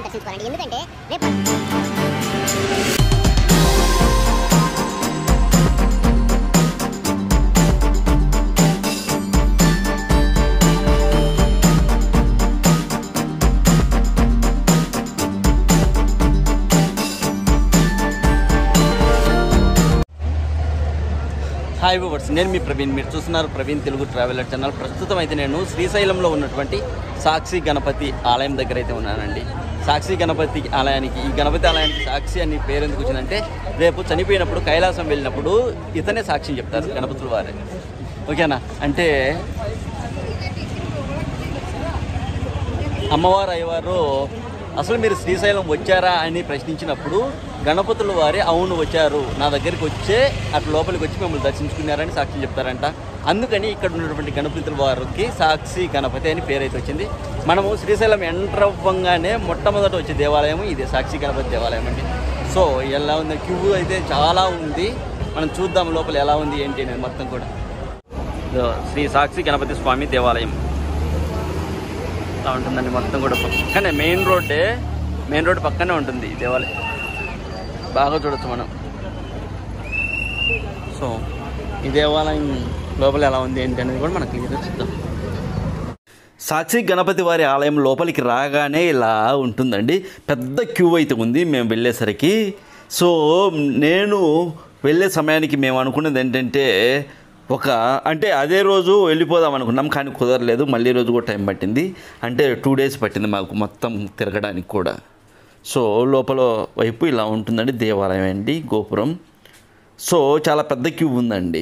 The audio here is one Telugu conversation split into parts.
దర్శించుకోవాలండి ఎందుకంటే రేపు హాయ్ వివర్స్ నేను మీ ప్రవీణ్ మీరు చూస్తున్నారు ప్రవీణ్ తెలుగు ట్రావెలర్ ఛానల్ ప్రస్తుతం అయితే నేను శ్రీశైలంలో ఉన్నటువంటి సాక్షి గణపతి ఆలయం దగ్గర అయితే ఉన్నానండి సాక్షి గణపతి ఆలయానికి ఈ గణపతి ఆలయానికి సాక్షి అని పేరు ఎందుకు వచ్చిందంటే రేపు చనిపోయినప్పుడు కైలాసం వెళ్ళినప్పుడు ఇతనే సాక్షి చెప్తారు గణపతుల వారే ఓకేనా అంటే అమ్మవారు అయ్యవారు అసలు మీరు శ్రీశైలం వచ్చారా అని ప్రశ్నించినప్పుడు గణపతుల వారి అవును వచ్చారు నా దగ్గరికి వచ్చే అటు లోపలికి వచ్చి మిమ్మల్ని దర్శించుకున్నారని సాక్షి చెప్తారంట అందుకని ఇక్కడ ఉన్నటువంటి గణపతుల వారికి సాక్షి గణపతి అని పేరైతే వచ్చింది మనము శ్రీశైలం ఎంటర్ అవ్వంగానే మొట్టమొదట వచ్చే దేవాలయం ఇది సాక్షి గణపతి దేవాలయం అండి సో ఎలా ఉంది క్యూ అయితే చాలా ఉంది మనం చూద్దాం లోపల ఎలా ఉంది ఏంటి అనేది మొత్తం కూడా ఇదో శ్రీ సాక్షి గణపతి స్వామి దేవాలయం ఇట్లా ఉంటుందండి మొత్తం కూడా పక్కనే మెయిన్ రోడ్డే మెయిన్ రోడ్ పక్కనే ఉంటుంది ఈ దేవాలయం బాగా చూడొచ్చు మనం సో ఈ దేవాలయం లోపల ఎలా ఉంది ఏంటి అనేది కూడా మనకు క్లియర్గా చూద్దాం సాక్షి గణపతి వారి ఆలయం లోపలికి రాగానే ఇలా ఉంటుందండి పెద్ద క్యూ అయితే ఉంది మేము వెళ్ళేసరికి సో నేను వెళ్ళే సమయానికి మేము అనుకున్నది ఏంటంటే ఒక అంటే అదే రోజు వెళ్ళిపోదాం అనుకున్నాం కానీ కుదరలేదు మళ్ళీ రోజు కూడా టైం పట్టింది అంటే టూ డేస్ పట్టింది మాకు మొత్తం తిరగడానికి కూడా సో లోపల వైపు ఇలా ఉంటుందండి దేవాలయం అండి గోపురం సో చాలా పెద్ద క్యూ ఉందండి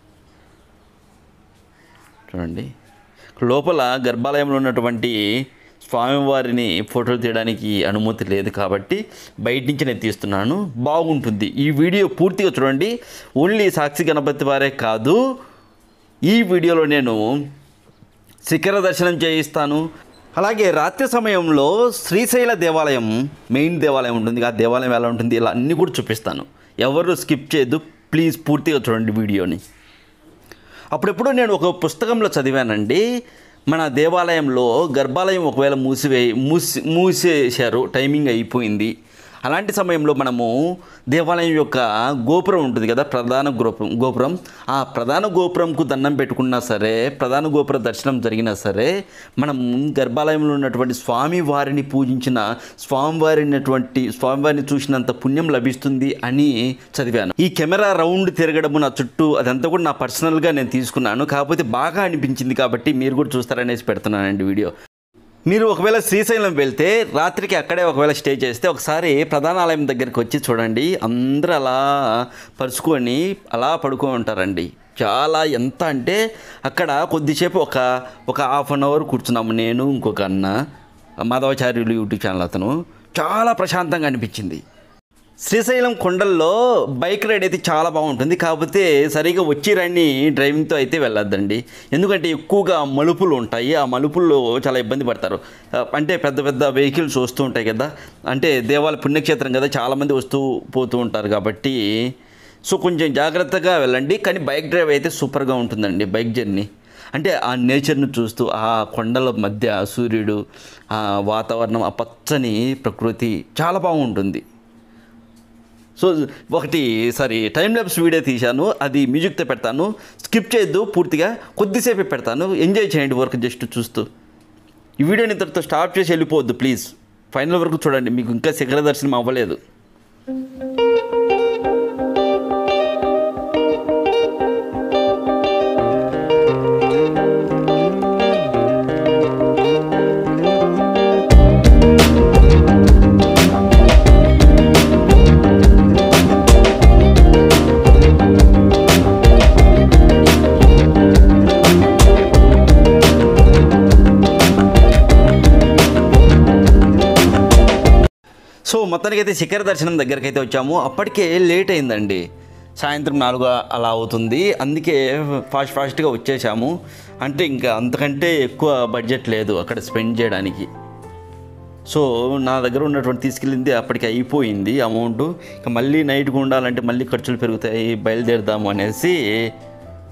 చూడండి లోపల గర్భాలయంలో ఉన్నటువంటి స్వామివారిని ఫోటోలు తీయడానికి అనుమతి లేదు కాబట్టి బయట నుంచి నేను తీస్తున్నాను బాగుంటుంది ఈ వీడియో పూర్తిగా చూడండి ఓన్లీ సాక్షి గణపతి వారే కాదు ఈ వీడియోలో నేను శిఖర దర్శనం చేయిస్తాను అలాగే రాత్రి సమయంలో శ్రీశైల దేవాలయం మెయిన్ దేవాలయం ఉంటుంది ఆ దేవాలయం ఎలా ఉంటుంది ఇలా అన్నీ కూడా చూపిస్తాను ఎవరు స్కిప్ చేయొద్దు ప్లీజ్ పూర్తిగా చూడండి వీడియోని అప్పుడెప్పుడు నేను ఒక పుస్తకంలో చదివానండి మన దేవాలయంలో గర్భాలయం ఒకవేళ మూసివే మూసి మూసేశారు టైమింగ్ అయిపోయింది అలాంటి సమయంలో మనము దేవాలయం యొక్క గోపురం ఉంటుంది కదా ప్రధాన గోపురం గోపురం ఆ ప్రధాన గోపురంకు దండం పెట్టుకున్నా సరే ప్రధాన గోపుర దర్శనం జరిగినా సరే మనం గర్భాలయంలో ఉన్నటువంటి స్వామి వారిని పూజించిన స్వామివారినటువంటి స్వామివారిని చూసినంత పుణ్యం లభిస్తుంది అని చదివాను ఈ కెమెరా రౌండ్ తిరగడము నా చుట్టూ అదంతా కూడా నా పర్సనల్గా నేను తీసుకున్నాను కాకపోతే బాగా అనిపించింది కాబట్టి మీరు కూడా చూస్తారనేసి పెడుతున్నానండి వీడియో మీరు ఒకవేళ శ్రీశైలం వెళ్తే రాత్రికి అక్కడే ఒకవేళ స్టే చేస్తే ఒకసారి ప్రధాన ఆలయం దగ్గరికి వచ్చి చూడండి అందరూ అలా పరుచుకొని అలా పడుకొని ఉంటారండి చాలా ఎంత అంటే అక్కడ కొద్దిసేపు ఒక ఒక హాఫ్ అన్ అవర్ కూర్చున్నాము నేను ఇంకొక అన్న మాధవాచార్యులు యూట్యూబ్ ఛానల్ అతను చాలా ప్రశాంతంగా అనిపించింది శ్రీశైలం కొండల్లో బైక్ రైడ్ అయితే చాలా బాగుంటుంది కాకపోతే సరిగా వచ్చి రండి డ్రైవింగ్తో అయితే వెళ్ళొద్దండి ఎందుకంటే ఎక్కువగా మలుపులు ఉంటాయి ఆ మలుపుల్లో చాలా ఇబ్బంది పడతారు ఆ, అంటే పెద్ద పెద్ద వెహికల్స్ వస్తూ ఉంటాయి కదా అంటే దేవాలయ పుణ్యక్షేత్రం కదా చాలామంది వస్తూ పోతూ ఉంటారు కాబట్టి సో కొంచెం జాగ్రత్తగా వెళ్ళండి కానీ బైక్ డ్రైవ్ అయితే సూపర్గా ఉంటుందండి బైక్ జర్నీ అంటే ఆ నేచర్ను చూస్తూ ఆ కొండల మధ్య సూర్యుడు ఆ వాతావరణం ఆ పచ్చని ప్రకృతి చాలా బాగుంటుంది సో ఒకటి సారీ టైం ల్యాబ్స్ వీడియో తీశాను అది మ్యూజిక్తో పెడతాను స్కిప్ చేయొద్దు పూర్తిగా కొద్దిసేపే పెడతాను ఎంజాయ్ చేయండి వర్క్ జస్ట్ చూస్తూ ఈ వీడియోని ఇంతటితో స్టాప్ చేసి వెళ్ళిపోవద్దు ప్లీజ్ ఫైనల్ వరకు చూడండి మీకు ఇంకా శిఖర దర్శనం అవ్వలేదు సో మొత్తానికి అయితే శిఖర దర్శనం దగ్గరికి అయితే వచ్చాము అప్పటికే లేట్ అయిందండి సాయంత్రం నాలుగు అలా అవుతుంది అందుకే ఫాస్ట్ ఫాస్ట్గా వచ్చేసాము అంటే ఇంకా అంతకంటే ఎక్కువ బడ్జెట్ లేదు అక్కడ స్పెండ్ చేయడానికి సో నా దగ్గర ఉన్నటువంటి తీసుకెళ్ళింది అప్పటికి అయిపోయింది అమౌంట్ ఇక మళ్ళీ నైట్కి ఉండాలంటే మళ్ళీ ఖర్చులు పెరుగుతాయి బయలుదేరుదాము అనేసి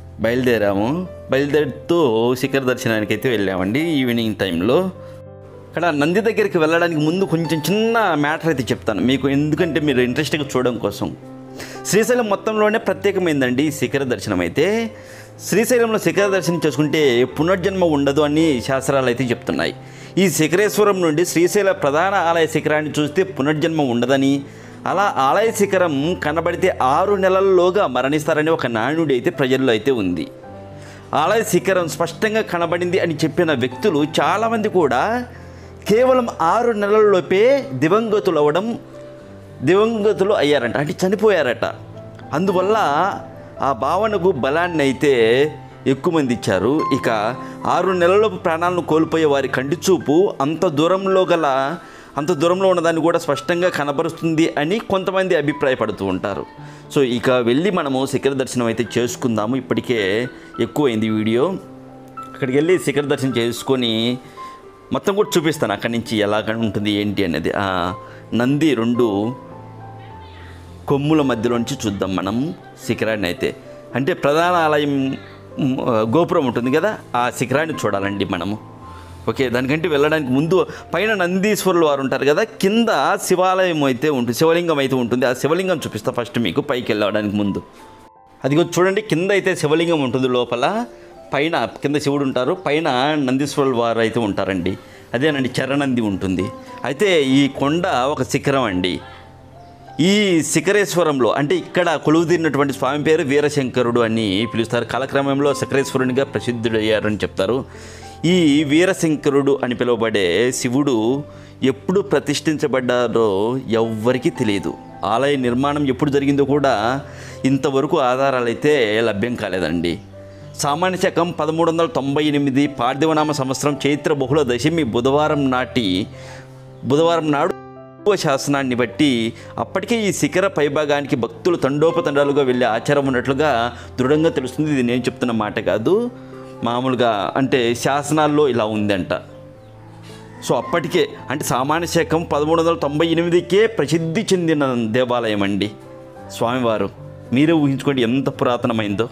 బయలుదేరాము బయలుదేరుతూ శిఖర దర్శనానికి అయితే వెళ్ళామండి ఈవినింగ్ టైంలో ఇక్కడ నంది దగ్గరికి వెళ్ళడానికి ముందు కొంచెం చిన్న మ్యాటర్ అయితే చెప్తాను మీకు ఎందుకంటే మీరు ఇంట్రెస్ట్గా చూడడం కోసం శ్రీశైలం మొత్తంలోనే ప్రత్యేకమైందండి ఈ శిఖర దర్శనం అయితే శ్రీశైలంలో శిఖర దర్శనం చేసుకుంటే పునర్జన్మ ఉండదు అని శాస్త్రాలు అయితే చెప్తున్నాయి ఈ శిఖరేశ్వరం నుండి శ్రీశైల ప్రధాన ఆలయ శిఖరాన్ని చూస్తే పునర్జన్మ ఉండదని అలా ఆలయ శిఖరం కనబడితే ఆరు నెలల్లోగా మరణిస్తారని ఒక నానుడి అయితే ప్రజల్లో అయితే ఉంది ఆలయ శిఖరం స్పష్టంగా కనబడింది అని చెప్పిన వ్యక్తులు చాలామంది కూడా కేవలం ఆరు నెలల్లోపే దివంగతులు అవ్వడం దివంగతులు అయ్యారంట అంటే చనిపోయారట అందువల్ల ఆ భావనకు బలాన్ని అయితే ఎక్కువ మంది ఇచ్చారు ఇక ఆరు నెలలలోపు ప్రాణాలను కోల్పోయే వారి కంటి చూపు అంత దూరంలో గల అంత దూరంలో ఉన్నదాన్ని కూడా స్పష్టంగా కనబరుస్తుంది అని కొంతమంది అభిప్రాయపడుతూ ఉంటారు సో ఇక వెళ్ళి మనము శిఖర దర్శనం అయితే చేసుకుందాము ఇప్పటికే ఎక్కువైంది ఈ వీడియో అక్కడికి వెళ్ళి శిఖర దర్శనం చేసుకొని మొత్తం కూడా చూపిస్తాను అక్కడి నుంచి ఎలా ఉంటుంది ఏంటి అనేది ఆ నంది రెండు కొమ్ముల మధ్యలోంచి చూద్దాం మనం శిఖరాన్ని అయితే అంటే ప్రధాన ఆలయం మ్, గోపురం ఉంటుంది కదా ఆ శిఖరాన్ని చూడాలండి మనము ఓకే దానికంటే వెళ్ళడానికి ముందు పైన నందీశ్వరులు వారు ఉంటారు కదా కింద శివాలయం అయితే ఉంటుంది శివలింగం అయితే ఉంటుంది ఆ శివలింగం చూపిస్తా ఫస్ట్ మీకు పైకి వెళ్ళడానికి ముందు అదిగో చూడండి కింద అయితే శివలింగం ఉంటుంది లోపల పైన కింద శివుడు ఉంటారు పైన నందీశ్వరుల వారు అయితే ఉంటారండి అదేనండి చరణంది ఉంటుంది అయితే ఈ కొండ ఒక శిఖరం అండి ఈ శిఖరేశ్వరంలో అంటే ఇక్కడ కొలువుదీరినటువంటి స్వామి పేరు వీరశంకరుడు అని పిలుస్తారు కాలక్రమంలో శిఖరేశ్వరునిగా ప్రసిద్ధుడయ్యారని చెప్తారు ఈ వీరశంకరుడు అని పిలువబడే శివుడు ఎప్పుడు ప్రతిష్ఠించబడ్డారో ఎవ్వరికీ తెలియదు ఆలయ నిర్మాణం ఎప్పుడు జరిగిందో కూడా ఇంతవరకు ఆధారాలు అయితే లభ్యం కాలేదండి సామాన్య శకం పదమూడు వందల తొంభై ఎనిమిది పార్థివనామ సంవత్సరం చైత్ర బహుళ దశమి బుధవారం నాటి బుధవారం నాడు పూర్వ శాసనాన్ని బట్టి అప్పటికే ఈ శిఖర పైభాగానికి భక్తులు తండోపతండాలుగా వెళ్ళే ఆచారం ఉన్నట్లుగా దృఢంగా తెలుస్తుంది ఇది నేను చెప్తున్న మాట కాదు మామూలుగా అంటే శాసనాల్లో ఇలా ఉందంట సో అప్పటికే అంటే సామాన్య శకం పదమూడు వందల తొంభై ఎనిమిదికే ప్రసిద్ధి చెందిన దేవాలయం అండి స్వామివారు మీరే ఊహించుకోండి ఎంత పురాతనమైందో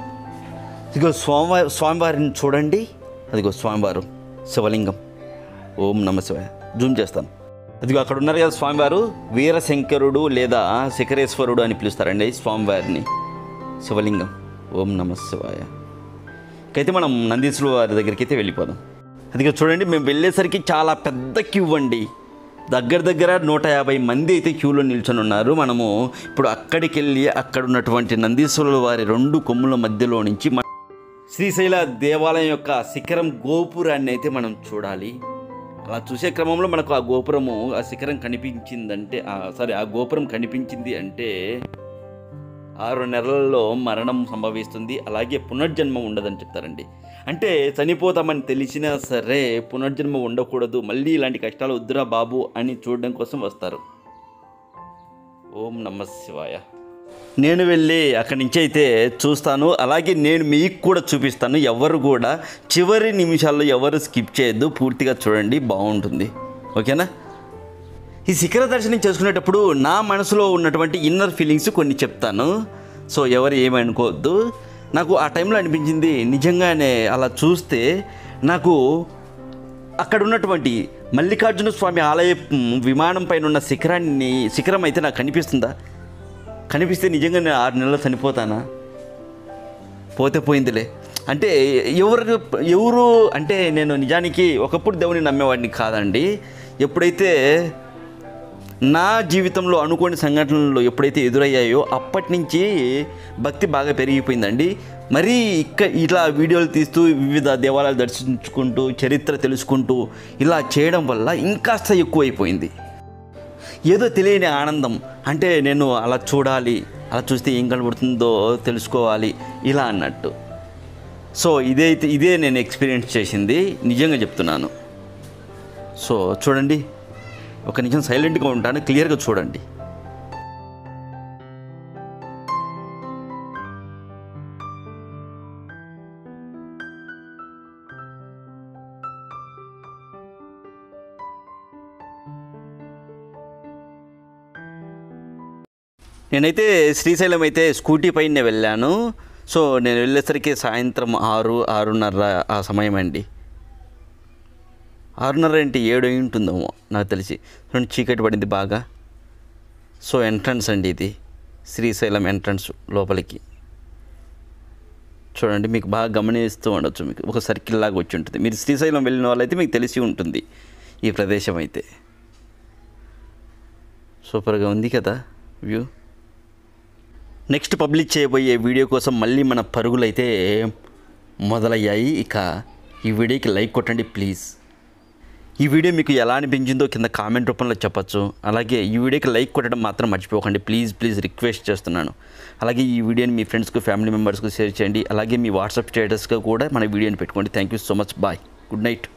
ఇదిగో స్వామివారి స్వామివారిని చూడండి అదిగో స్వామివారు శివలింగం ఓం నమ శివాయ జూమ్ చేస్తాను అదిగో అక్కడ ఉన్నారు కదా స్వామివారు వీరశంకరుడు లేదా శిఖరేశ్వరుడు అని పిలుస్తారండి స్వామివారిని శివలింగం ఓం నమ శివాయ అయితే మనం నందీశ్వరుల వారి దగ్గరికి అయితే వెళ్ళిపోదాం అదిగో చూడండి మేము వెళ్ళేసరికి చాలా పెద్ద క్యూ అండి దగ్గర దగ్గర నూట యాభై మంది అయితే క్యూలో నిల్చొని ఉన్నారు మనము ఇప్పుడు అక్కడికి వెళ్ళి అక్కడ ఉన్నటువంటి నందీశ్వరుల వారి రెండు కొమ్ముల మధ్యలో నుంచి మన శ్రీశైల దేవాలయం యొక్క శిఖరం గోపురాన్ని అయితే మనం చూడాలి అలా చూసే క్రమంలో మనకు ఆ గోపురము ఆ శిఖరం కనిపించిందంటే సారీ ఆ గోపురం కనిపించింది అంటే ఆరు నెలల్లో మరణం సంభవిస్తుంది అలాగే పునర్జన్మ ఉండదని చెప్తారండి అంటే చనిపోతామని తెలిసినా సరే పునర్జన్మ ఉండకూడదు మళ్ళీ ఇలాంటి కష్టాలు వద్దురా బాబు అని చూడడం కోసం వస్తారు ఓం నమ శివాయ నేను వెళ్ళి అక్కడి నుంచి అయితే చూస్తాను అలాగే నేను మీకు కూడా చూపిస్తాను ఎవరు కూడా చివరి నిమిషాల్లో ఎవరు స్కిప్ చేయొద్దు పూర్తిగా చూడండి బాగుంటుంది ఓకేనా ఈ శిఖర దర్శనం చేసుకునేటప్పుడు నా మనసులో ఉన్నటువంటి ఇన్నర్ ఫీలింగ్స్ కొన్ని చెప్తాను సో ఎవరు ఏమీ అనుకోవద్దు నాకు ఆ టైంలో అనిపించింది నిజంగానే అలా చూస్తే నాకు అక్కడ ఉన్నటువంటి మల్లికార్జున స్వామి ఆలయ మ్, విమానం పైన ఉన్న శిఖరాన్ని శిఖరం అయితే నాకు కనిపిస్తుందా కనిపిస్తే నిజంగా నేను ఆరు నెలలు చనిపోతానా పోతే పోయిందిలే అంటే ఎవరు ఎవరు అంటే నేను నిజానికి ఒకప్పుడు దేవుని నమ్మేవాడిని కాదండి ఎప్పుడైతే నా జీవితంలో అనుకోని సంఘటనలు ఎప్పుడైతే ఎదురయ్యాయో అప్పటి నుంచి భక్తి బాగా పెరిగిపోయిందండి మరీ ఇక్క ఇట్లా వీడియోలు తీస్తూ వివిధ దేవాలయాలు దర్శించుకుంటూ చరిత్ర తెలుసుకుంటూ ఇలా చేయడం వల్ల ఇంకాస్త ఎక్కువైపోయింది ఏదో తెలియని ఆనందం అంటే నేను అలా చూడాలి అలా చూస్తే ఏం కనబడుతుందో తెలుసుకోవాలి ఇలా అన్నట్టు సో ఇదైతే ఇదే నేను ఎక్స్పీరియన్స్ చేసింది నిజంగా చెప్తున్నాను సో చూడండి ఒక నిమిషం సైలెంట్గా ఉంటాను క్లియర్గా చూడండి నేనైతే శ్రీశైలం అయితే స్కూటీ పైన వెళ్ళాను సో నేను వెళ్ళేసరికి సాయంత్రం ఆరు ఆరున్నర ఆ సమయం అండి ఆరున్నర ఏంటి ఏడు అయి ఉంటుందేమో నాకు తెలిసి చూడండి చీకటి పడింది బాగా సో ఎంట్రన్స్ అండి ఇది శ్రీశైలం ఎంట్రన్స్ లోపలికి చూడండి మీకు బాగా గమనిస్తూ ఉండొచ్చు మీకు ఒక సర్కిల్ లాగా వచ్చి ఉంటుంది మీరు శ్రీశైలం వెళ్ళిన వాళ్ళైతే మీకు తెలిసి ఉంటుంది ఈ ప్రదేశం అయితే సూపర్గా ఉంది కదా వ్యూ నెక్స్ట్ పబ్లిష్ చేయబోయే వీడియో కోసం మళ్ళీ మన పరుగులైతే మొదలయ్యాయి ఇక ఈ వీడియోకి లైక్ కొట్టండి ప్లీజ్ ఈ వీడియో మీకు ఎలా అనిపించిందో కింద కామెంట్ రూపంలో చెప్పొచ్చు అలాగే ఈ వీడియోకి లైక్ కొట్టడం మాత్రం మర్చిపోకండి ప్లీజ్ ప్లీజ్ రిక్వెస్ట్ చేస్తున్నాను అలాగే ఈ వీడియోని మీ ఫ్రెండ్స్కు ఫ్యామిలీ మెంబర్స్కు షేర్ చేయండి అలాగే మీ వాట్సాప్ స్టేటస్గా కూడా మన వీడియోని పెట్టుకోండి thank you so much bye good night